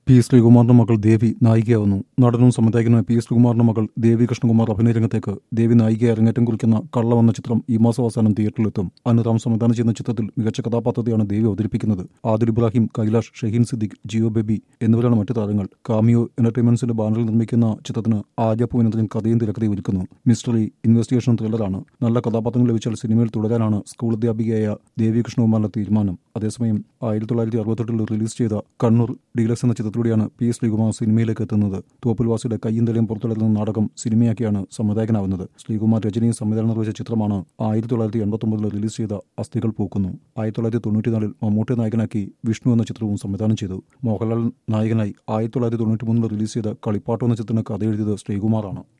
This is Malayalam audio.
പി ശ്രീകുമാറിന്റെ മകൾ ദേവി നായികയാവുന്നു നടനും സംവിധായകനുമായ പി ശ്രീകുമാറിന്റെ മകൾ ദേവി കൃഷ്ണകുമാർ അഭിനയ രംഗത്തേക്ക് ദേവി നായികയെ അരങ്ങേറ്റം കുറിക്കുന്ന കള്ളം എന്ന ചിത്രം ഈ മാസം അവസാനം തിയേറ്ററിലെത്തും അനുറാം സംവിധാനം ചെയ്യുന്ന ചിത്രത്തിൽ മികച്ച കഥാപാത്രത്തെയാണ് ദേവി അവതരിപ്പിക്കുന്നത് ആദിൽ ഇബ്രാഹിം കൈലാഷ് ഷഹീൻ സിദ്ദിഖ് ജിയോ ബേബി എന്നിവരാണ് മറ്റു താരങ്ങൾ കാമിയോ എന്റർടൈൻമെന്റ്സിന്റെ ബാനറിൽ നിർമ്മിക്കുന്ന ചിത്രത്തിന് ആര്യപ്പു വിനോദൻ കഥയും തിരക്കഥയും ഒരുക്കുന്നു മിസ്റ്ററി ഇൻവെസ്റ്റിഗേഷൻ ത്രില്ലറാണ് നല്ല കഥാപാത്രങ്ങൾ ലഭിച്ചാൽ സിനിമയിൽ തുടരാനാണ് സ്കൂൾ അധ്യാപികയായ ദേവി കൃഷ്ണകുമാറിന്റെ തീരുമാനം അതേസമയം ആയിരത്തി തൊള്ളായിരത്തി അറുപത്തെട്ടിൽ റിലീസ് ചെയ്ത കണ്ണൂർ ഡീലക്സ് എന്ന ചിത്രത്തിലൂടെയാണ് പി ശ്രീകുമാർ സിനിമയിലേക്ക് എത്തുന്നത് തോപ്പിൽവാസിയുടെ കയ്യും തലയും പുറത്തെടുക്കുന്ന നാടകം സിനിമയാക്കിയാണ് സംവിധായകനാവുന്നത് ശ്രീകുമാർ രചനയും സംവിധാനം നിർവഹിച്ച ചിത്രമാണ് ആയിരത്തി തൊള്ളായിരത്തി എൺപത്തൊമ്പതിൽ റിലീസ് ചെയ്ത അസ്ഥികൾ പൂക്കുന്നു ആയിരത്തി തൊള്ളായിരത്തി തൊണ്ണൂറ്റിനാലിൽ മമ്മൂട്ടി നായകനാക്കി വിഷ്ണു എന്ന ചിത്രവും സംവിധാനം ചെയ്തു മോഹൻലാൽ നായകനായി ആയിരത്തി തൊള്ളായിരത്തി തൊണ്ണൂറ്റി മൂന്നിൽ റിലീസ് ചെയ്ത കളിപ്പാട്ടം എന്ന ചിത്രത്തിന് കഥ എഴുതിയത് ശ്രീകുമാറാണ്